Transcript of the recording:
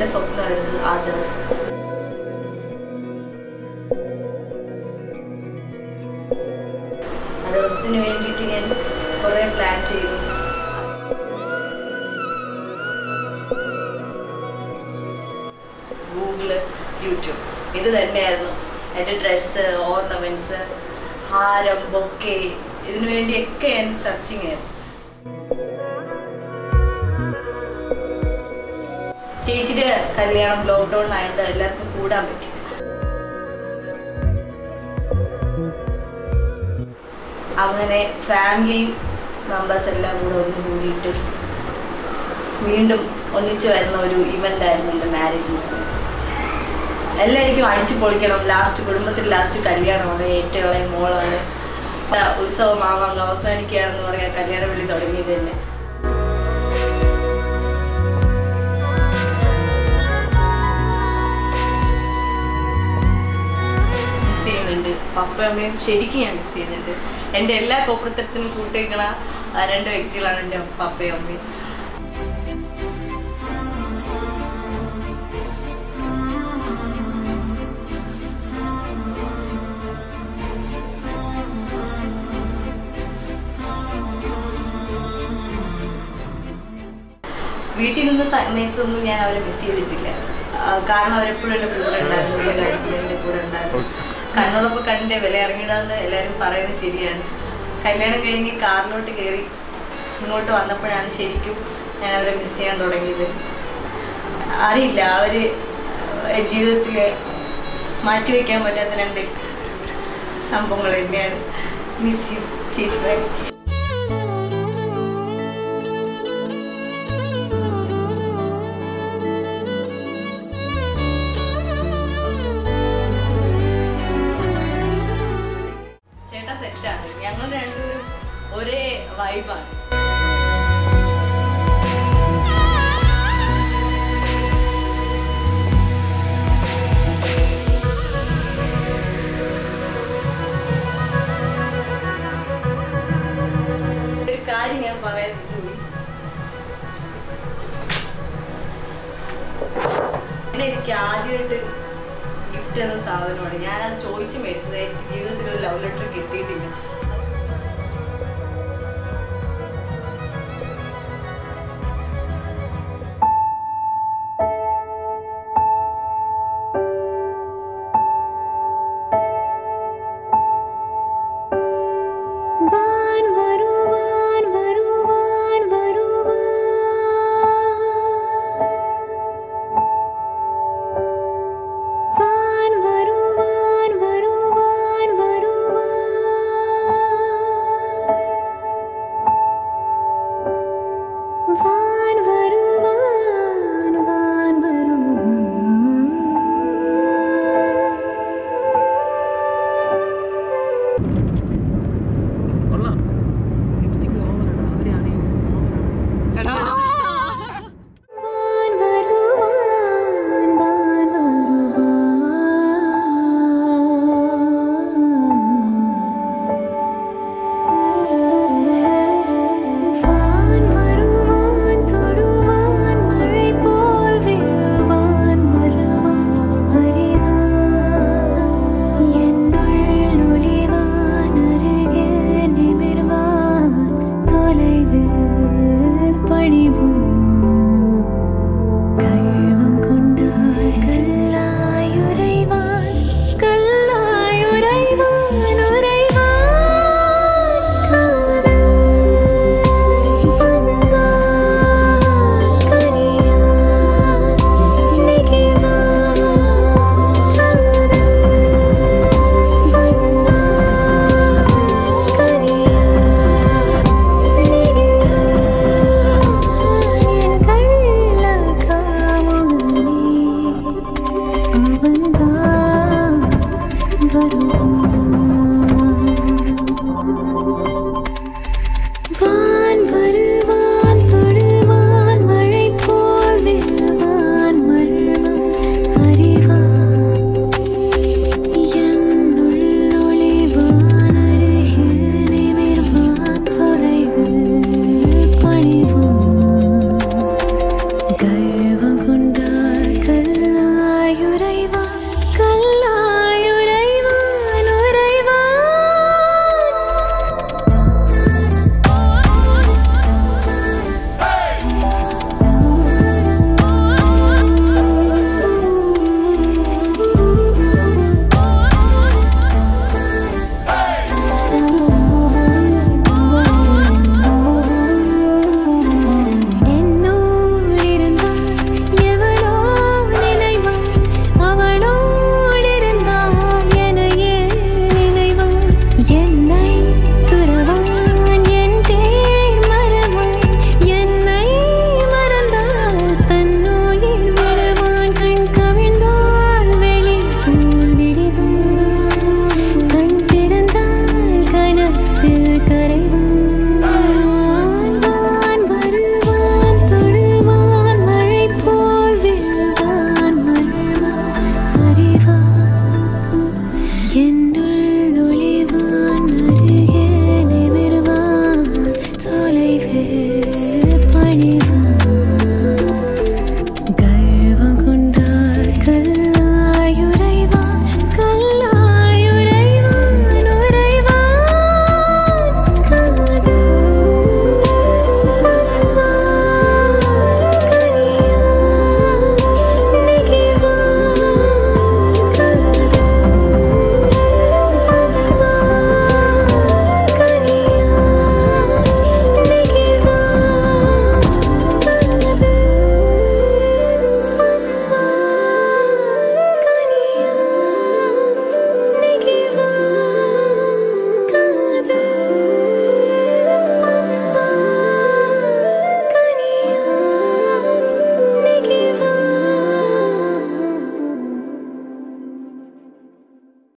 എൻ്റെ സ്വപ്നമായിരുന്നു ആ ദിവസം ആ ദിവസത്തിന് വേണ്ടിയിട്ട് ഞാൻ കുറേ പ്ലാൻ ചെയ്തു ഗൂഗിള് യൂട്യൂബ് ഇത് തന്നെയായിരുന്നു എൻ്റെ ഡ്രസ്സ് ഓർണമെൻറ്റ്സ് ഹാരം ബൊക്കെ ഇതിനു വേണ്ടിയൊക്കെ ഞാൻ സെർച്ചിങ് ആയിരുന്നു ചേച്ചിയുടെ കല്യാണം ലോക്ക്ഡൗൺ ആയതുകൊണ്ട് എല്ലാവർക്കും കൂടാൻ പറ്റി അങ്ങനെ ഫാമിലി മെമ്പേഴ്സ് എല്ലാം കൂടെ ഒന്ന് കൂടിയിട്ട് വീണ്ടും ഒന്നിച്ചു വരുന്ന ഒരു ഇവന്റ് ആയിരുന്നു എൻ്റെ മാരേജ് എല്ലാവർക്കും അടിച്ചു പൊളിക്കണം ലാസ്റ്റ് കുടുംബത്തിൽ ലാസ്റ്റ് കല്യാണമാണ് ഏറ്റവും ഇളയ മോളാണ് ആ, ഉത്സവം ആവാങ്ങ് അവസാനിക്കുകയാണെന്ന് പറയാൻ കല്യാണ വിളി തുടങ്ങിയത് തന്നെ മിസ് ചെയ്യുന്നുണ്ട് പപ്പയും അമ്മയും ശരിക്കും ഞാൻ മിസ് ചെയ്യുന്നുണ്ട് എൻ്റെ എല്ലാ കോപ്രത്തരത്തിനും കൂട്ടിവെക്കണ ആ രണ്ട് വ്യക്തികളാണ് എൻ്റെ പപ്പയും അമ്മയും വീട്ടിൽ നിന്ന സമയത്തൊന്നും ഞാൻ അവരെ മിസ് ചെയ്തിട്ടില്ല ആ, കാരണം അവരെപ്പോഴും എൻ്റെ കൂടെ ഉണ്ടായിരുന്നു എല്ലാ കാര്യത്തിലും എൻ്റെ കൂടെ ഉണ്ടായിരുന്നു കണ്ണുള്ളപ്പോൾ കണ്ണിൻ്റെ വില ഇറങ്ങിയിടാന്ന് എല്ലാവരും പറയുന്നത് ശരിയാണ് കല്യാണം കഴിഞ്ഞ് കാറിലോട്ട് കയറി ഇങ്ങോട്ട് വന്നപ്പോഴാണ് ശരിക്കും ഞാൻ അവരെ മിസ് ചെയ്യാൻ തുടങ്ങിയത് അറിയില്ല അവർ ജീവിതത്തിൽ മാറ്റിവെക്കാൻ പറ്റാത്ത രണ്ട് സംഭവങ്ങൾ തന്നെയാണ് മിസ് യു ചേച്ചി ചേട്ടാ സെറ്റാണ് ഞങ്ങൾ രണ്ടുപേരും ഒരേ വൈബാണ് ഒരു കാര്യം ഞാൻ പറയാൻ വിട്ടുപോയി. ഇത് എനിക്ക് ആദ്യമായിട്ട് ഗിഫ്റ്റ് എന്ന സാധനമാണ് ഞാനത് ചോദിച്ച് മേടിച്ചത് എനിക്ക് ജീവിതത്തിൽ ഒരു ലവ് ലെറ്റർ കിട്ടിയിട്ടില്ല